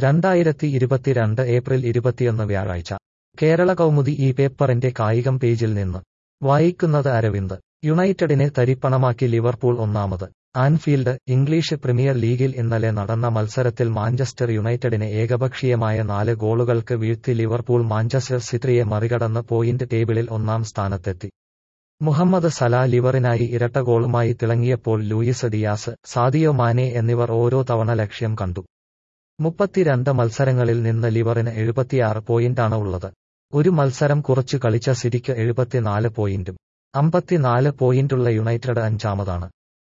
രണ്ടായിരത്തി ഇരുപത്തിരണ്ട് ഏപ്രിൽ ഇരുപത്തിയൊന്ന് വ്യാഴാഴ്ച കേരള കൗമുദി ഈ പേപ്പറിന്റെ കായികം പേജിൽ നിന്ന് വായിക്കുന്നത് അരവിന്ദ് യുണൈറ്റഡിനെ തരിപ്പണമാക്കി ലിവർപൂൾ ഒന്നാമത് ആൻഫീൽഡ് ഇംഗ്ലീഷ് പ്രീമിയർ ലീഗിൽ ഇന്നലെ നടന്ന മത്സരത്തിൽ മാഞ്ചസ്റ്റർ യുണൈറ്റഡിനെ ഏകപക്ഷീയമായ നാല് ഗോളുകൾക്ക് വീഴ്ത്തി ലിവർപൂൾ മാഞ്ചസ്റ്റർ സിറ്റിയെ മറികടന്ന് പോയിന്റ് ടേബിളിൽ ഒന്നാം സ്ഥാനത്തെത്തി മുഹമ്മദ് സലാ ലിവറിനായി ഇരട്ട ഗോളുമായി തിളങ്ങിയപ്പോൾ ലൂയിസ് ഡിയാസ് സാദിയോ മാനെ എന്നിവർ ഓരോ തവണ ലക്ഷ്യം കണ്ടു മുപ്പത്തിരണ്ട് മത്സരങ്ങളിൽ നിന്ന് ലിവറിന് എഴുപത്തിയാറ് പോയിന്റാണ് ഉള്ളത് ഒരു മത്സരം കുറച്ചു കളിച്ച സിറ്റിക്ക് എഴുപത്തിനാല് പോയിന്റും അമ്പത്തിനാല് പോയിന്റുള്ള യുണൈറ്റഡ് അഞ്ചാമതാണ്